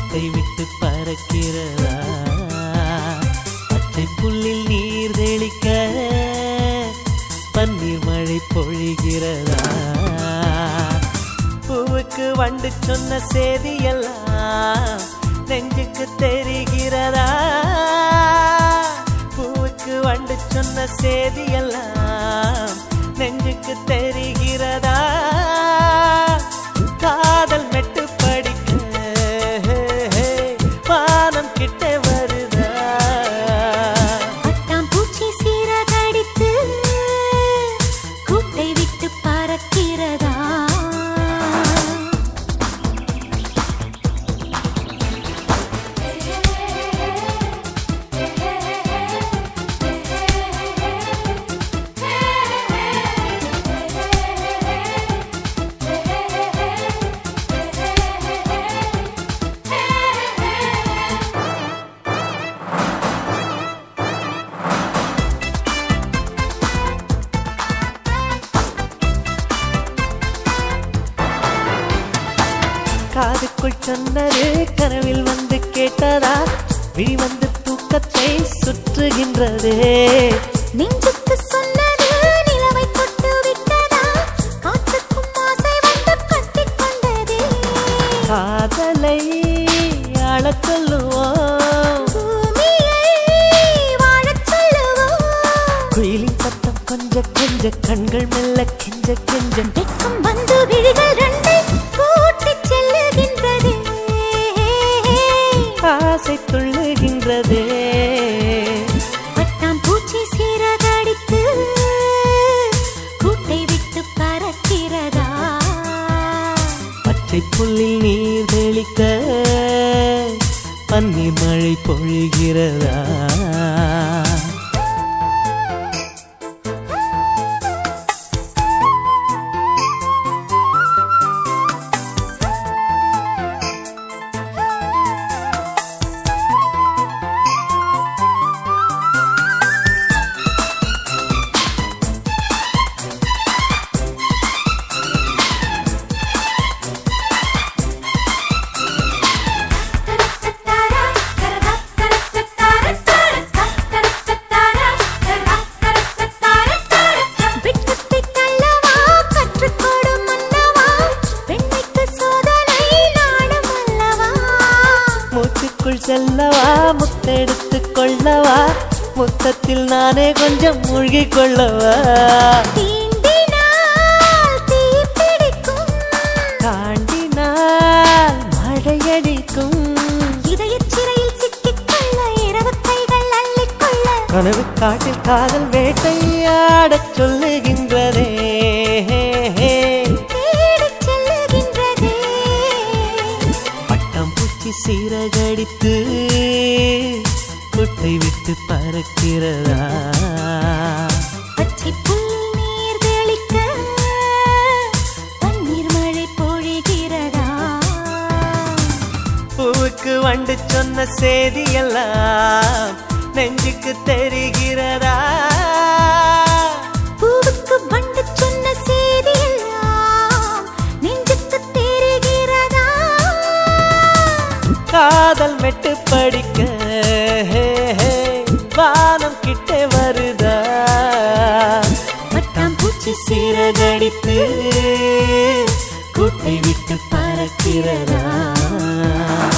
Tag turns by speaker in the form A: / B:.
A: கூட்டை விட்டு பறக்கிறதா பச்சை புல்லில் நீர் தெளிக்க பன்னீர் மழை பொழிகிறதா பூவுக்கு வண்டு சொன்ன செய்தி எல்லாம் நெஞ்சுக்கு தெரிகிறதா பூவுக்கு வண்டு சொன்ன செய்தி எல்லாம் நெஞ்சுக்கு தெரிகிறதா காதல் மெட்டு படிக்க வானம் கிட்ட வருதா
B: பட்டாம்பூச்சி சீரகடித்து கூட்டை விட்டு பறக்கிறதா
A: காதுக்குள் சொன்னது கனவில் வந்து கேட்டதா விழி வந்து தூக்கத்தை சுற்றுகின்றதே
B: நெஞ்சுக்கு சொன்னது நிலவை தொட்டு விட்டதா காற்றுக்கும் ஆசை வந்து கட்டிக் கொண்டதே
A: காதலை ஆளச் சொல்லுவோம்
B: பூமியை வாழச் சொல்லுவோம்
A: குயிலின் சத்தம் கொஞ்ச கொஞ்ச கண்கள் மெல்ல கெஞ்ச கெஞ்ச
B: வெட்கம் வந்து விழிகள் ரெண்டை கூட்டிச் செல்லுகின்றதே
A: ஆசை துள்ளுகின்றதே
B: பட்டாம்பூச்சி சீரகடித்து கூட்டை விட்டு பறக்கிறதா
A: பச்சை புல்லில் நீர் தெளிக்க பன்னீர் மழை பொழிகிறதா
B: வெட்கத்தை தள்ளவா கற்றுக்கொடு மன்னவா பெண்மைக்கு சோதனை நாணம் அல்லவா
A: மூச்சுக்குள் செல்லவா முத்தெடுத்து கொள்ளவா முத்தத்தில் நானே கொஞ்சம் மூழ்கிக் கொள்ளவா
B: தீண்டினால் தீ பிடிக்கும்
A: தாண்டினால் மழையடிக்கும்
B: இதயச் சிறையில் சிக்கிக்கொள்ள இரவு கைகள் அள்ளிக்கொள்ள
A: கனவு காட்டில் காதல் வேட்டையாடச் சொல்லுகின்றதே
B: தேடிச் செல்லுகின்றதே
A: பட்டம் பூச்சி சீரகடித்து குட்டை விட்டு பறக்கிறதா
B: பச்சை புல்லில் நீர் தெளிக்க பன்னீர் மழை பொழிகிறதா
A: பூவுக்கு வண்டு சொன்ன செய்தி எல்லாம் நெஞ்சுக்கு தெரிகிறதா
B: பூவுக்கு வண்டு சொன்ன செய்தி எல்லாம் நெஞ்சுக்கு தெரிகிறதா
A: காதல் மெட்டு படிக்க வானம் கிட்ட வருதா
B: பட்டாம்பூச்சி
A: சீரகடித்து கூட்டை விட்டு பறக்கிறதா